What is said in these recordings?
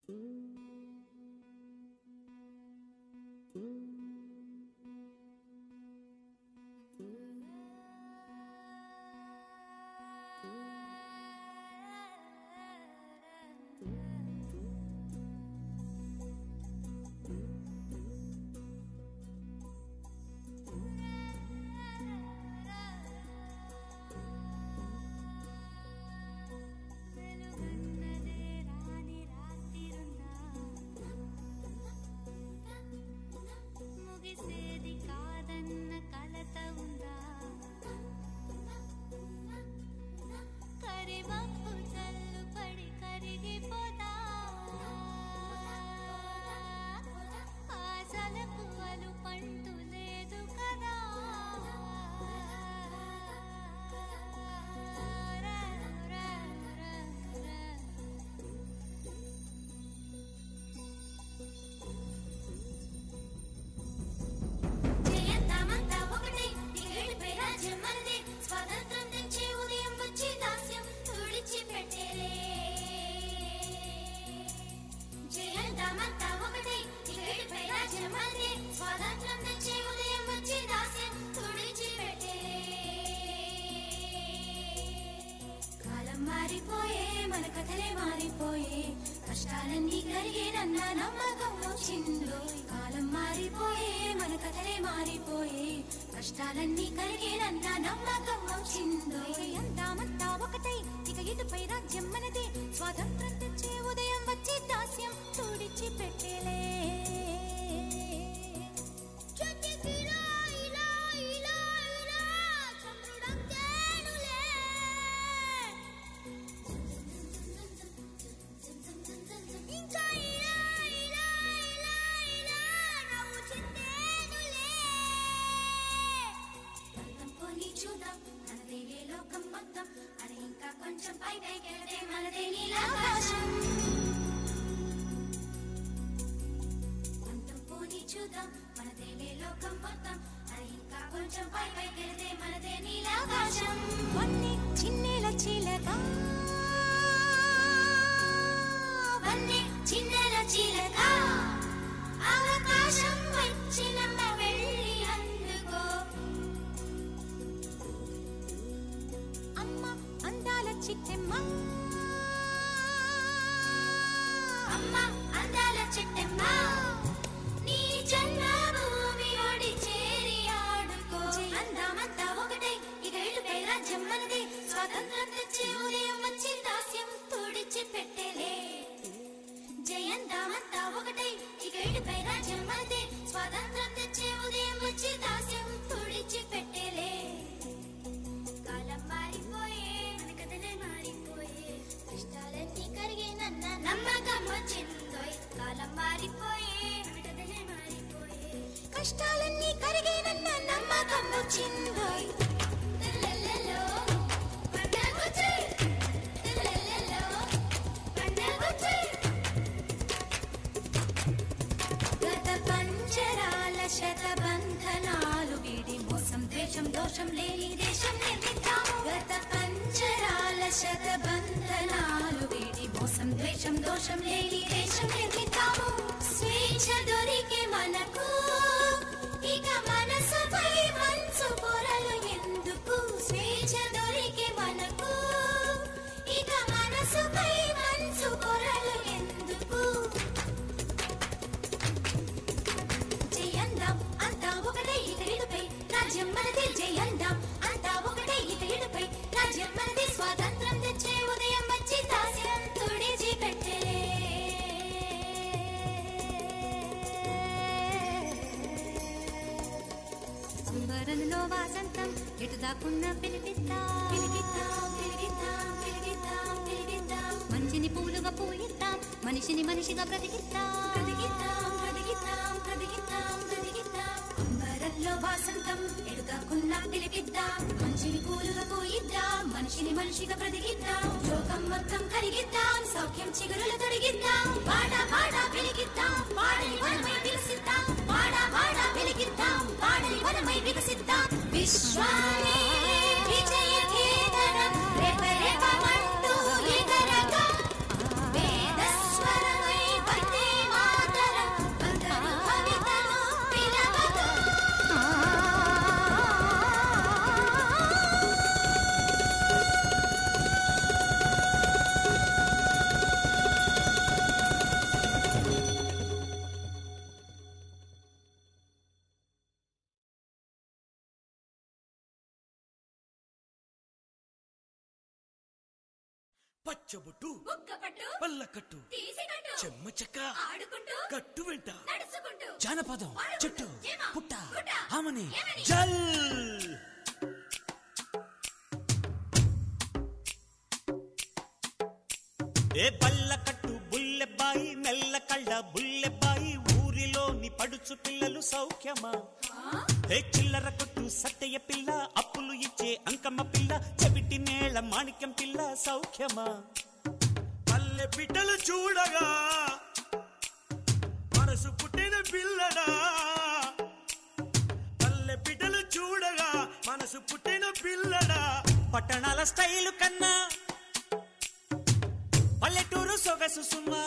వెలుగన్నదే రాని రాత్రిరుందా ముగిసేది కాదన్న కలత ఉందా కరివప్పు చల్లు పడి కరిగిపోదా ఆశలకు అలుపంటూ లేదు కదా రా, రా, రా, రా. జయంతమంతా ఒకటే నిగడిపై రాజ్యం మనదే స్వాతంత్రం తెచ్చే ఉదయం వచ్చి దాస్యం తుడిచి పెట్టేలే జయంతమంతా ఒకటే నిగడిపై రాజ్యం మనదే స్వాతంత్రం తెచ్చే ఉదయం వచ్చి దాస్యం తుడిచి పెట్టేలే కాలం మారిపోయే మన కథలే మారిపోయే కష్టాలన్నీ కరిగేనన్న నమ్మకం వచ్చిందో కాలం మారిపోయే మన కథలే మారిపోయే కష్టాలన్నీ కరిగేనన్న నమ్మకం వచ్చిందో అంతామంతా ఒకటై ఇక ఇటుపై రాజ్యం మనదే స్వాతంత్రం తెచ్చే ఉదయం వచ్చి దాస్యం తుడిచి పెట్టేలే చతికిలా ఇలా ఇలా ఇలా చంద్రుడంతేనులే ఇంకా ఇలా ఇలా ఇలా ఇలా నవ్వు చిందేనులే అంతం పోనీ చూద్దాం మనదే ఏ లోకం మొత్తం అరే ఇంకా కొంచెం పై పైకెళ్తే మనదే నీలాకాశం అంతం పోనీ చూద్దాం మనదే ఏ లోకం మొత్తం అరే ఇంకా కొంచెం పై పైకెళ్తే మనదే నీలాకాశం కొన్ని చిన్నేల చిలక వన్నే చిన్నెల చిలక అవకాశం వచ్చినమ్మ వెళ్ళి అందుకో అమ్మ అందాల చిట్టెమ్మ అమ్మ అందాల చెట్టెమ్మ నీ జన్మభూమి ఒడి చేరి ఆడుకో అందమంతా ఒకటే ఇక ఇటుపై రాజ్యం మనదే స్వాతంత్రం తెచ్చే ఉదయం వచ్చి దాస్యం తుడిచి పెట్టేలే జయంతామంతా ఒకటే ఇక ఇటుపై రాజ్యం మనదే స్వాతంత్రం తెచ్చే ఉదయం వచ్చి దాస్యం తుడిచి పెట్టేలే కాలం మారిపోయే మన కథలే మారిపోయే కష్టాలన్నీ కరిగేనన్న నమ్మకం వచ్చిందోయ్ కాలం మారిపోయే మన కథలే మారిపోయే కష్టాలన్నీ కరిగేనన్న నమ్మకం వచ్చిందోయ్ తెల్లెల్లెల్లో పండగొచ్చాయ్. తెల్లెల్లెల్లో పండగొచ్చాయ్. గత పంచరాల శతబంధనాలు వీడి మోసం ద్వేషం దోషం లేని దేశం నిర్మిద్దాము గత పంచరాల శతబంధనాలు వీడి మోసం ద్వేషం దోషం లేని దేశం నిర్మిద్దాము స్వేచ్ఛ దొరికే మనకు ఇక మనసుపై మంచు పొరలు ఎందుకు స్వేచ్ఛ దొరికే మనకు ఇక మనసుపై మంచు పొరలు ఎందుకు జయందాం అంతా ఒకటే ఇతరుడిపై రాజ్యం మనది జయందాం అంతా ఒకటే ఇతరుడిపై రాజ్యం మనది స్వాతంత్రం తెచ్చే ఉదయం వచ్చి దాస్యం తుడిచి పెట్టలే అంబరంలో వాసంతం ఎటు దాకున్న పిలిపిద్దాం పిలిపిద్దాం పిలిపిద్దాం పిలిపిద్దాం పిలిపిద్దాం మంచిని పూలుగా పూయిద్దాం మనిషిని మనిషిగా బ్రతికిద్దాం బ్రతికిద్దాం బ్రతికిద్దాం బ్రతికిద్దాం బ్రతికిద్దాం అంబరంలో వాసంతం ఎటు దాకున్న పిలిపిద్దాం మంచిని పూలుగా పూయిద్దాం మనిషిని మనిషిగా బ్రతికిద్దాం లోకం మొత్తం కరిగిద్దాం సౌఖ్యం చిగురులు తొడిగిద్దాం పాడ పాడ వెలిగిద్దాం పాడని వనమై వికసిద్దాం పాడ పాడ వెలిగిద్దాం పాడని వనమై వికసిద్దాం విశ్వాన్ని విజయ కేతనం రేప రేపమంటూ ఎగరగా వేద స్వరమై పచ్చబొట్టు బుక్కపట్టు పల్లకట్టు తీసికట్టు చెమ్మ చెక్క ఆడుకుంటూ కట్టు వెంట నడుచుకుంటూ జానపదం చెట్టు చీమ, పుట్ట గుట్ట, ఆమని ఏమని? జల్ ఏ బల్ల కట్టు బుల్లెబ్బాయి మెల్ల కళ్ళ బుల్లెబ్బాయి ఊరిలోని పడుచు పిల్లలు సౌఖ్యమా ఏ చిల్లర కొట్టు సత్తయ్య పిల్ల అప్పులు ఇచ్చే అంకమ్మ పిల్ల చెవిటి మేళ మాణిక్యం పిల్ల సౌఖ్యమా పల్లె బిడ్డలు చూడగా మనసు పుట్టిన పిల్లడా పల్లె బిడ్డలు చూడగా మనసు పుట్టిన పిల్లడా పట్టణాల స్టైలు కన్నా పల్లెటూరు సొగసు సుమ్మా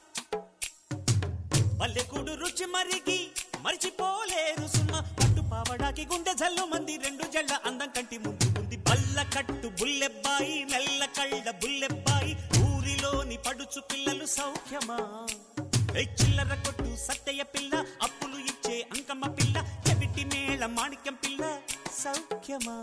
పల్లెకూడు రుచి మరిగి మరిచిపోలేరు సుమ్మా పట్టు పావడాకి గుండె జల్లు మంది రెండు జళ్ళ అందం కంటి ముందు ఉంది బల్ల కట్టు బుల్లెబ్బాయి నల్ల కళ్ళ బుల్లెబ్బాయి ఊరిలోని పడుచు పిల్లలు సౌఖ్యమా ఏ చిల్లర కొట్టు సత్తయ్య పిల్ల అప్పులు ఇచ్చే అంకమ్మ పిల్ల చెవిటి మేళ మాణిక్యం పిల్ల సౌఖ్యమా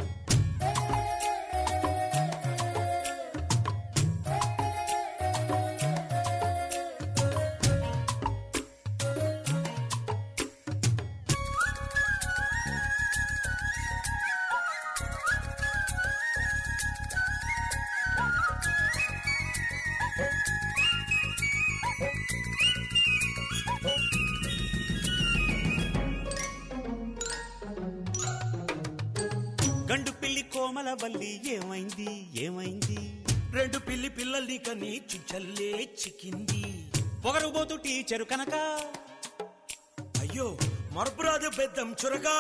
గండు పిల్లి కోమల వల్లి ఏమైంది ఏమైంది రెండు పిల్లి పిల్లల్ని కని చుచ్చల్లే చిక్కింది పొగరుబోతు టీచరు కనుక అయ్యో మరపురాదు పెద్దం చురగా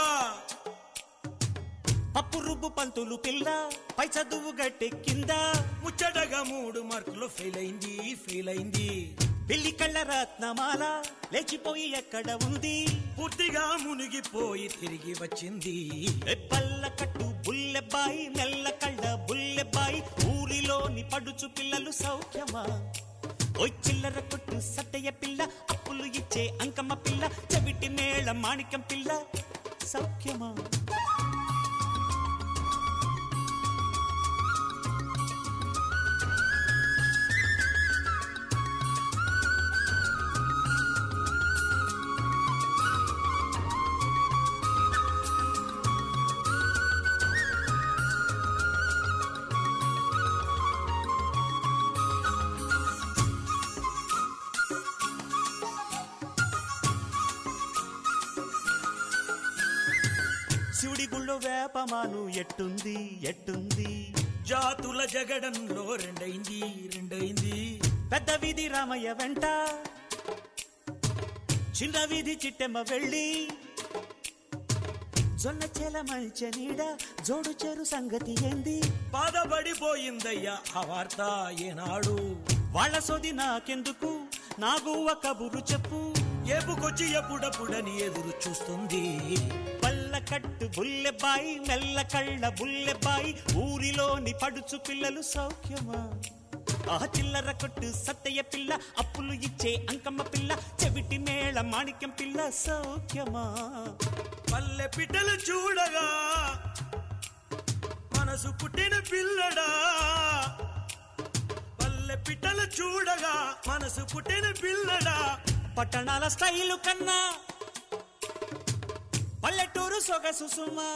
పప్పు రుబ్బు పంతులు పిల్ల పై చదువు గట్టెక్కిందా ముచ్చటగా మూడు మార్కులు ఫెయిల్ అయింది ఫెయిల్ అయింది పిల్లి కళ్ళ రత్నమాల లేచిపోయి ఎక్కడ ఉంది పూర్తిగా మునిగిపోయి తిరిగి వచ్చింది ఏ పల్ల కట్టు బుల్లెబ్బాయి మెల్ల కళ్ళ బుల్లెబ్బాయి ఊరిలోని పడుచు పిల్లలు సౌఖ్యమా ఓ చిల్లర కొట్టు సత్తయ్య పిల్ల అప్పులు ఇచ్చే అంకమ్మ పిల్ల చెవిటి మేళ మాణిక్యం పిల్ల సౌఖ్యమా శివుడి గుళ్ళో వేపమాను ఎట్టుంది ఎట్టుంది జాతుల జగడంలో రెండైంది రెండైంది పెద్ద వీధి రామయ్య వెంట చిన్న వీధి చిట్టెమ్మ వెళ్ళి జొన్న చెల మంచె నీడ జోడు చెరు సంగతి ఏంది బాధపడిపోయిందయ్యా ఆ వార్త ఏనాడు వాళ్ళ సోది నాకెందుకు నాగువ కబురు చెప్పు ఏపుకొచ్చి ఎప్పుడప్పుడని ఎదురు చూస్తుంది పల్ల కట్టు బుల్లెబాయి మెల్ల కళ్ళ బుల్లెబాయి ఊరిలోని పడుచు పిల్లలు సౌఖ్యమా ఆ చిల్లర కొట్టు సత్తయ్య పిల్ల అప్పులు ఇచ్చే అంకమ్మ పిల్ల చెవిటి మేళ మాణిక్యం పిల్ల సౌఖ్యమా పల్లె పిట్టలు చూడగా మనసు పుట్టిన పిల్లడా పల్లె పిట్టలు చూడగా మనసు పుట్టిన పిల్లడా పట్టణాల స్టైలు కన్నా పల్లెటూరు సొగసు సుమా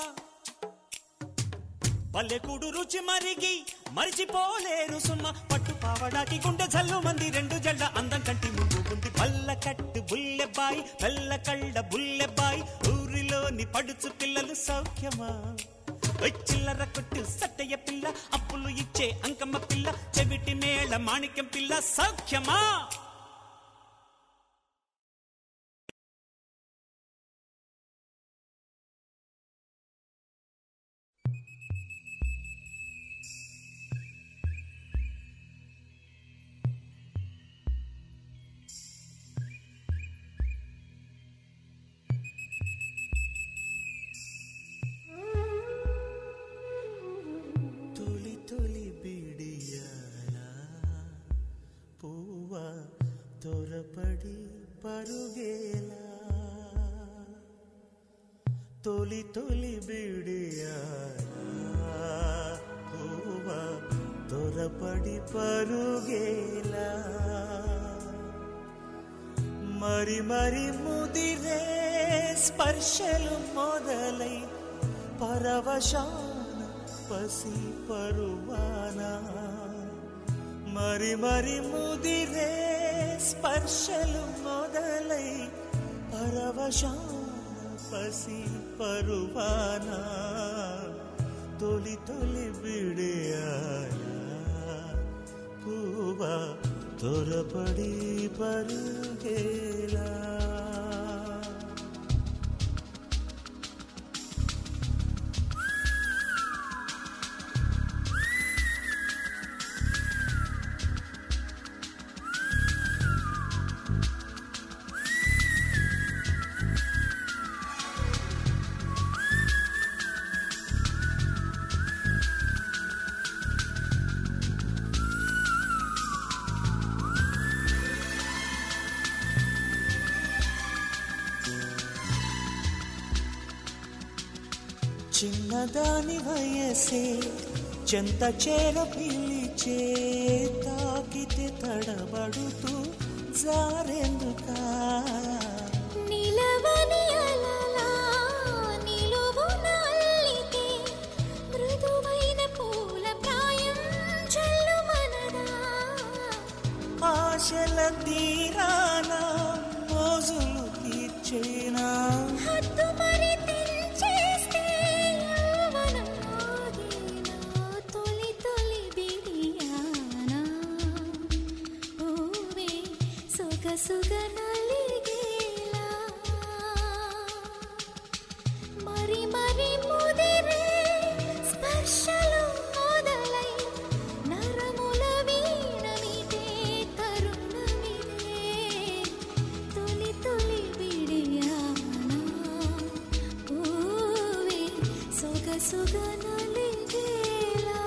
పల్లెకూడు రుచి మరిగి మరిచిపోలేరు సుమ్మ పట్టు పావడాకి గుండె జల్లు మంది రెండు జళ్ళ అందం కంటి ముందు ఉంది పల్ల కట్టు బుల్లెబ్బాయి పల్ల కళ్ళ బుల్లెబ్బాయి ఊరిలోని పడుచు పిల్లలు సౌఖ్యమా ఓయ్ చిల్లర కొట్టు సట్టయ్య పిల్ల అప్పులు ఇచ్చే అంకమ్మ పిల్ల చెవిటి మేళ మాణిక్యం పిల్ల సౌఖ్యమా తొలి తొలి బిడియాల పువ్వ తొరపడి పరుగేలా తొలి తొలి బిడియాల పువ్వ త్వరపడి పరుగేలా మరి మరి ముదిరే స్పర్శలు మొదలై పరవశాన పసి పరువాన మరి మరి ముదిరే స్పర్శలు మొదలై పరవశాన పసి పరువాన తొలి తొలి బిడియాలా పూవా త్వరపడి పరుగేలా చిన్నదాని వయసే చెంత చేర పిలిచే తాకితే తడబడుతూ జారెందుకా నిలవని అలలా నిలువున అల్లితే మృదువైన పూల ప్రాయం చల్లుమనదా ఆశల తీరాన మోజులు తీర్చేనా హద్దు మరి తెంచేస్తే యవ్వనం ఆగేనా తొలి తొలి బిడియానా ఊవే సొగసుగ నలిగేలా మరి మరి ముదిరే స్పర్శలు మొదలై నరముల వీణమిదే తరుణమిదే తొలి తొలి బిడియానా ఊవే సొగసుగ నలిగేలా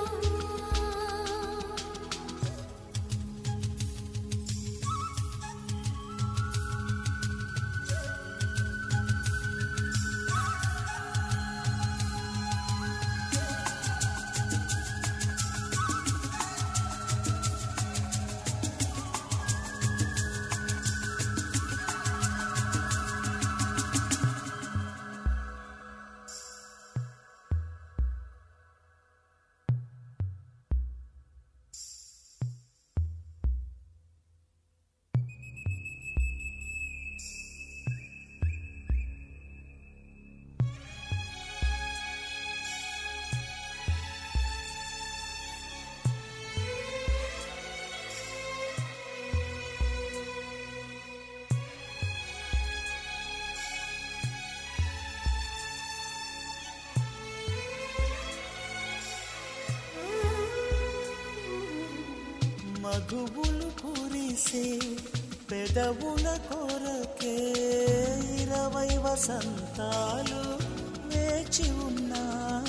మగువులు కురిసే పెదవుల కొరకే ఇరవై వసంతాలు వేచి ఉన్నా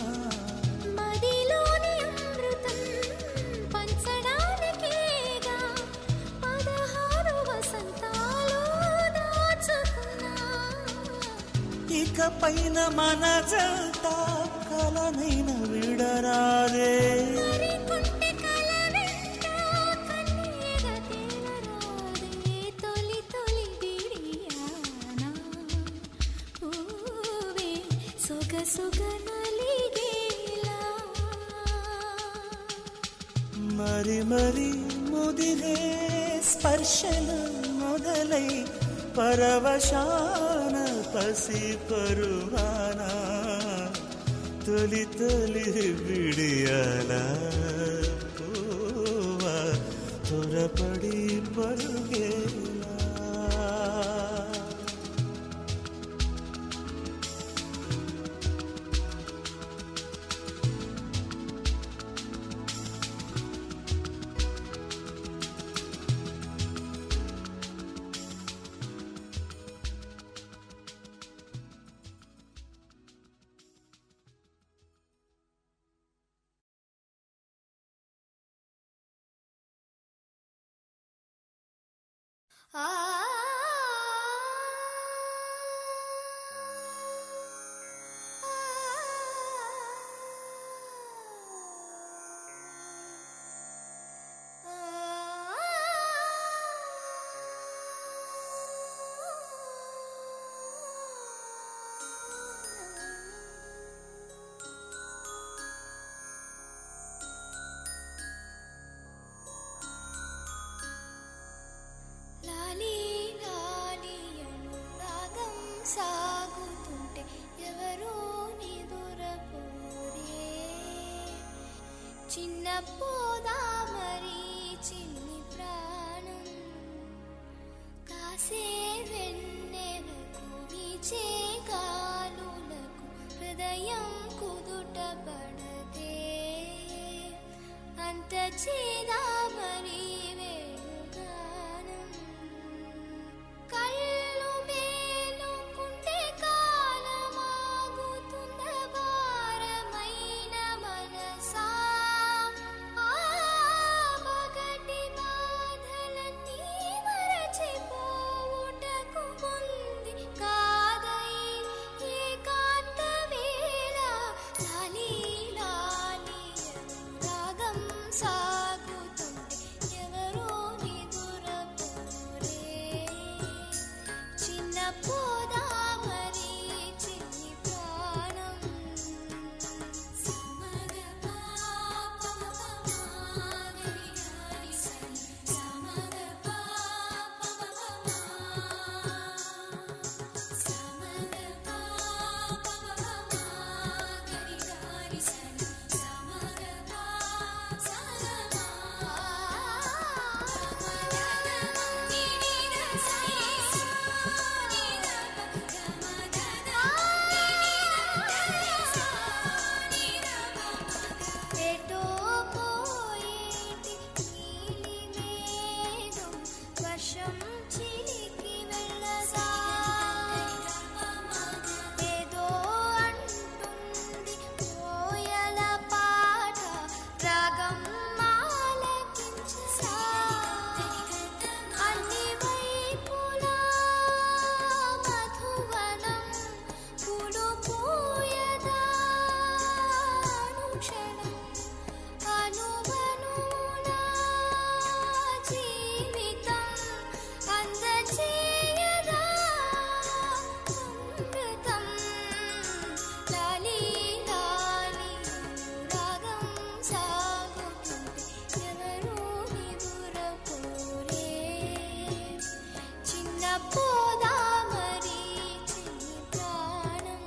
మదిలోని అమృతం పంచడానికేగా పదహారు వసంతాలు దాచుకున్నా ఇక పైన మన జంట కలనైన విడరాదే మరి కుంటి కల వెంట కన్నీగ తేలరాదే తొలి తొలి బిడియానా పూవే సొగ సొగ నలిగేలా మరి మరి ముదిరే స్పర్శలు మొదలై పరవశాన పసి పరువాన తొలి తొలి విడియాల పూవా త్వరపడి పరుగేలా ఆ పోదామరి చిన్ని ప్రాణం కాసే వెన్నెలకు వీచే గాలులకు హృదయం కుదుట పడదే అంత చేదామరి వేణుగానం కళ్ళు మేలుకుంటే కాలమాగుతుంద భారమైన మనసా ఆ పగటి బాధలన్నీ మరచిపోవుటకు ఉంది కాదై ఏకాంత వేళ లాలి లాలి రాగం సాగుతుంటే ఎవరో నిదురపోరే చిన్న పోదామరి చిన్ని ప్రాణం సమగ పాప మాగరి గారి సని సమగ పాప సమగ పాప మాగరి గారి సని సమగ ఎటో పోయేటి నీలి మేఘం వర్షం చిలికి వెళ్ళగా ఏదో అంటుంది కోయల పాట రాగం ఆలకించగా అన్ని వైపులా మధువనం పూలు పూయదా అనుక్షణం అనువనునా జీవితం అందచేయదా అమృతం లాలి లాలి రాగం సాగుతుంటే ఎవరూ నిదురపోరే చిన్న పోదామరి చిన్ని ప్రాణం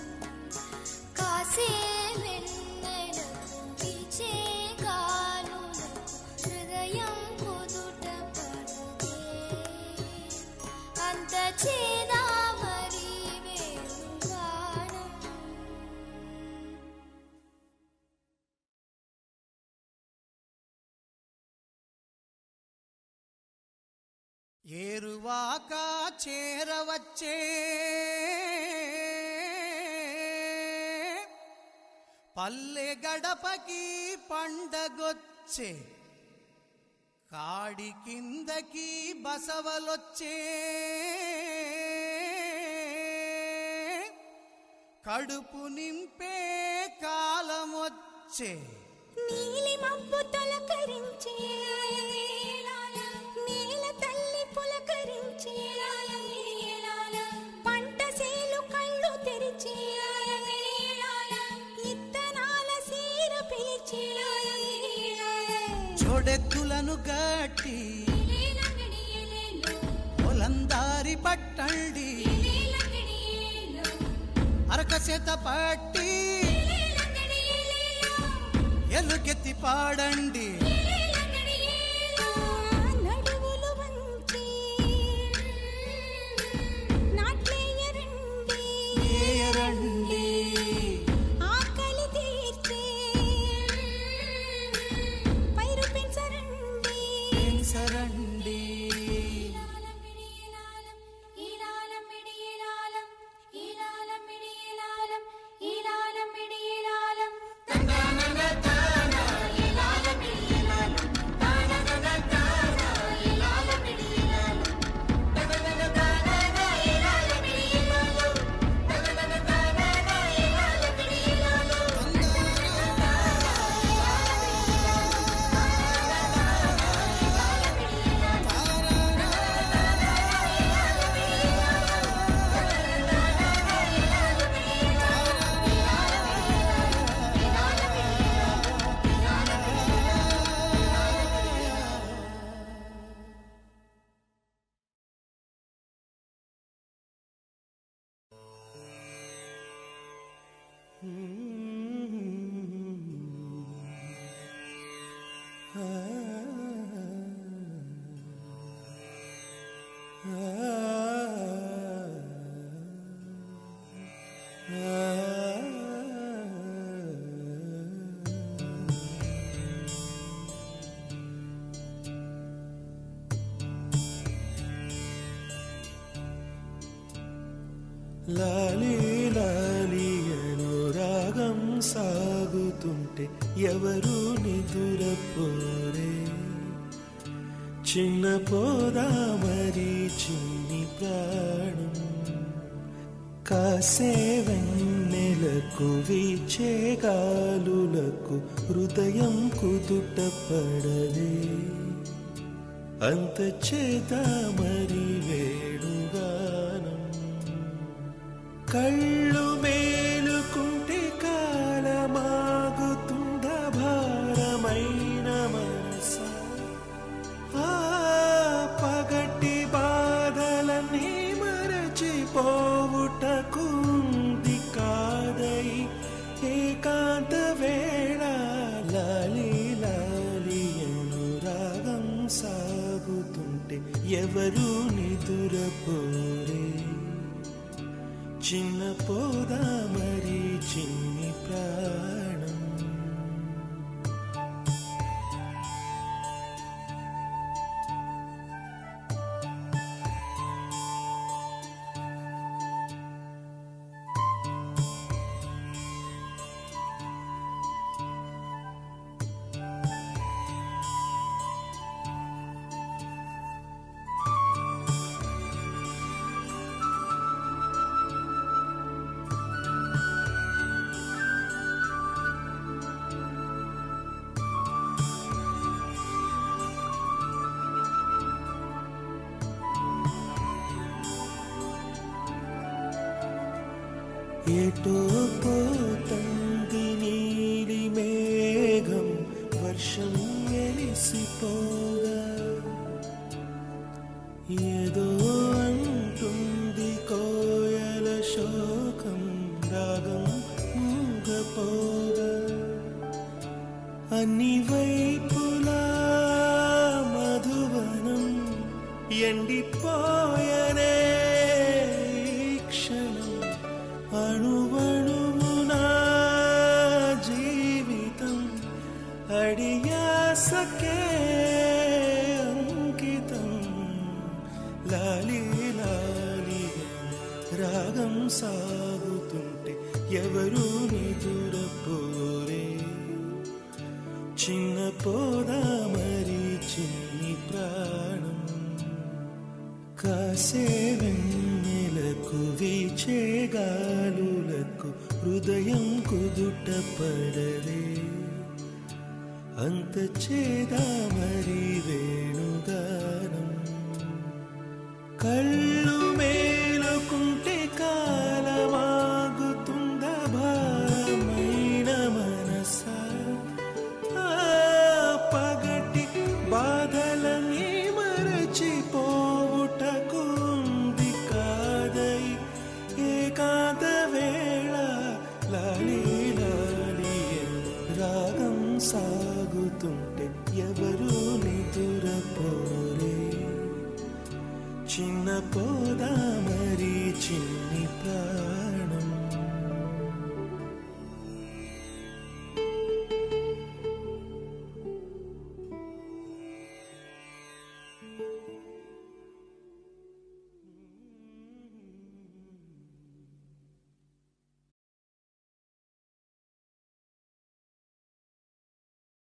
కాసే వెన్నెలకు వీచే గాలులకు హృదయం కుదుట పడదే అంత చేదా మరి వేణుగానం ఏరువాక చేరవచ్చే పల్లె గడపకి పండగొచ్చే కాడి కిందకి బసవలొచ్చే కడుపు నింపే కాలమొచ్చే నీలి మబ్బు తొలకరించే నేల తల్లి పులకరించే పంట సేలు కళ్ళు తెరిచే ఇత్తనాల సీర పిలిచే జోడెత్తులను గట్టి పొలందారి పట్టండి అరకసేత పట్టి ఎలుగెత్తి పాడండి నడువులు వంచి నాట్లేయరండి ఏరండి ఆకలి తీర్చే పైరు పెంచరండి పెంచరండి ఈలాలం లాలి లాలి అనురాగం సాగుతుంటే ఎవరు నిదురపోరే చిన్న పోదా మరి చిన్ని ప్రాణం కాసే వెన్నెలకు వీచే గాలులకు హృదయం కుదుట పడదే అంత చేత మరి వేణుగానం కళ్ళు మేలుకుంటే కాలమాగుతుంద భారమైన మనస ఆ పగటి బాధలన్నీ మరచిపోవుటకుంది కాదై ఏకాంత వేళ లాలి లాలి అనురాగం సాగుతుంటే ఎవరు నిదురపోరే చిన్న పోదా మరి చిన్ని ప్రాణం ఏటో పోతంది నీలి మేఘం వర్షం ఎలిసిపోగా ఏదో అంటుంది కోయల శోకం రాగం మూగపోగా అన్ని వైపులా మధువనం ఎండిపోయనే ఈ క్షణం అణువణువునా జీవితం అడియాసకే అంకితం లాలి లాలి రాగం సాగుతుంటే ఎవరు నిదురపోరే చిన్న పోదా మరి చిన్ని ప్రాణం కాసే వెన్నెలకు వీచే గాలులకు హృదయం కుదుట పడదే అంత చేదా మరి వేణుగానం కళ్ళు మేలుకుంటే కాలమాగుతుంద భారమైన మనసా ఆ పగటి బాధలని మరచిపోవుటకుంది కాదై ఏకాంత వేళ లాలి లాలి రాగం సాగుతుంటే ఎవరు నిదురపోరే చిన్న పోదా మరి చిన్ని ప్రాణం